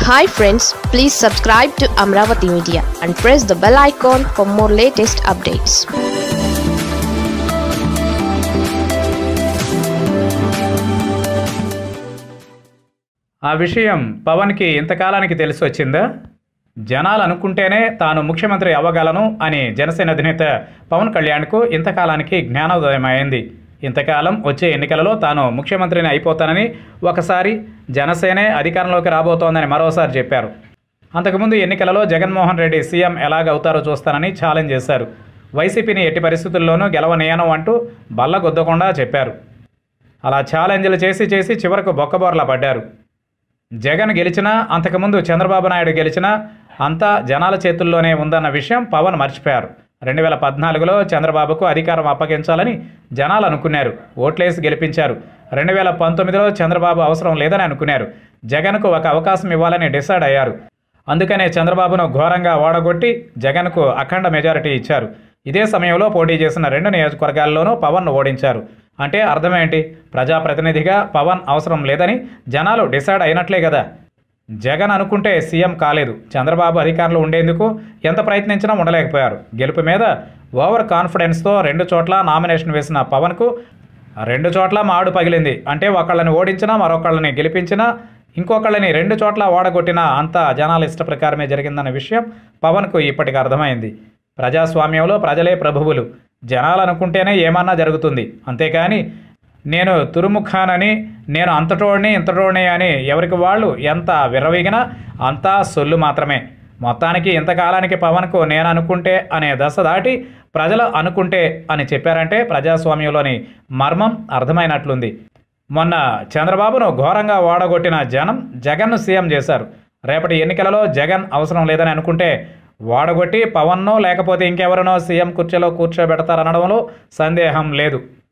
hi friends please subscribe to Amaravati media and press the bell icon for more latest updates ఆ విషయం పవన్కి ఇంతకాలానికి తెలిసి వచ్చిందా జనాలు అనుకుంటేనే తాను ముఖ్యమంత్రి అవ్వగలను అని జనసేన అధినేత పవన్ కళ్యాణ్కు ఇంతకాలానికి జ్ఞానోదయం అయింది ఇంతకాలం వచ్చే ఎన్నికలలో తాను ముఖ్యమంత్రిని అయిపోతానని ఒకసారి జనసేనే అధికారంలోకి రాబోతోందని మరోసారి చెప్పారు అంతకుముందు ఎన్నికలలో జగన్మోహన్ రెడ్డి సీఎం ఎలాగవుతారో చూస్తానని ఛాలెంజ్ చేశారు వైసీపీని ఎట్టి పరిస్థితుల్లోనూ గెలవనేయను అంటూ బల్లగొద్దకుండా చెప్పారు అలా ఛాలెంజ్లు చేసి చేసి చివరకు బొక్కబోర్లా పడ్డారు జగన్ గెలిచినా అంతకుముందు చంద్రబాబు నాయుడు గెలిచినా అంతా జనాల చేతుల్లోనే ఉందన్న విషయం పవన్ మర్చిపోయారు రెండు వేల పద్నాలుగులో చంద్రబాబుకు అధికారం అప్పగించాలని జనాలు అనుకున్నారు ఓట్లేసి గెలిపించారు రెండు వేల పంతొమ్మిదిలో చంద్రబాబు అవసరం లేదని అనుకున్నారు జగన్కు ఒక అవకాశం ఇవ్వాలని డిసైడ్ అయ్యారు అందుకనే చంద్రబాబును ఘోరంగా ఓడగొట్టి జగన్కు అఖండ మెజారిటీ ఇచ్చారు ఇదే సమయంలో పోటీ చేసిన రెండు నియోజకవర్గాల్లోనూ పవన్ను ఓడించారు అంటే అర్థమేంటి ప్రజాప్రతినిధిగా పవన్ అవసరం లేదని జనాలు డిసైడ్ అయినట్లే కదా జగన్ అనుకుంటే సీఎం కాలేదు చంద్రబాబు అధికారంలో ఉండేందుకు ఎంత ప్రయత్నించినా ఉండలేకపోయారు గెలుపు మీద ఓవర్ కాన్ఫిడెన్స్తో రెండు చోట్ల నామినేషన్ వేసిన పవన్కు రెండు చోట్ల మాడు పగిలింది అంటే ఒకళ్ళని ఓడించినా మరొకళ్ళని గెలిపించినా ఇంకొకళ్ళని రెండు చోట్ల ఓడగొట్టినా అంతా జనాల ఇష్ట ప్రకారమే జరిగిందన్న విషయం పవన్కు ఇప్పటికి అర్థమైంది ప్రజాస్వామ్యంలో ప్రజలే ప్రభువులు జనాలు అనుకుంటేనే ఏమన్నా జరుగుతుంది అంతేకాని నేను తురుముఖానని నేను అంతటోడిని ఇంతటోడిని అని ఎవరికి వాళ్ళు ఎంత విర్రవీగినా అంతా సొల్లు మాత్రమే మొత్తానికి ఇంతకాలానికి పవన్కు నేను అనుకుంటే అనే దశ దాటి ప్రజలు అనుకుంటే అని చెప్పారంటే ప్రజాస్వామ్యంలోని మర్మం అర్థమైనట్లుంది మొన్న చంద్రబాబును ఘోరంగా ఓడగొట్టిన జనం జగన్ను సీఎం చేశారు రేపటి ఎన్నికలలో జగన్ అవసరం లేదని అనుకుంటే ఓడగొట్టి పవన్నో లేకపోతే ఇంకెవరినో సీఎం కుర్చీలో కూర్చోబెడతారనడంలో సందేహం లేదు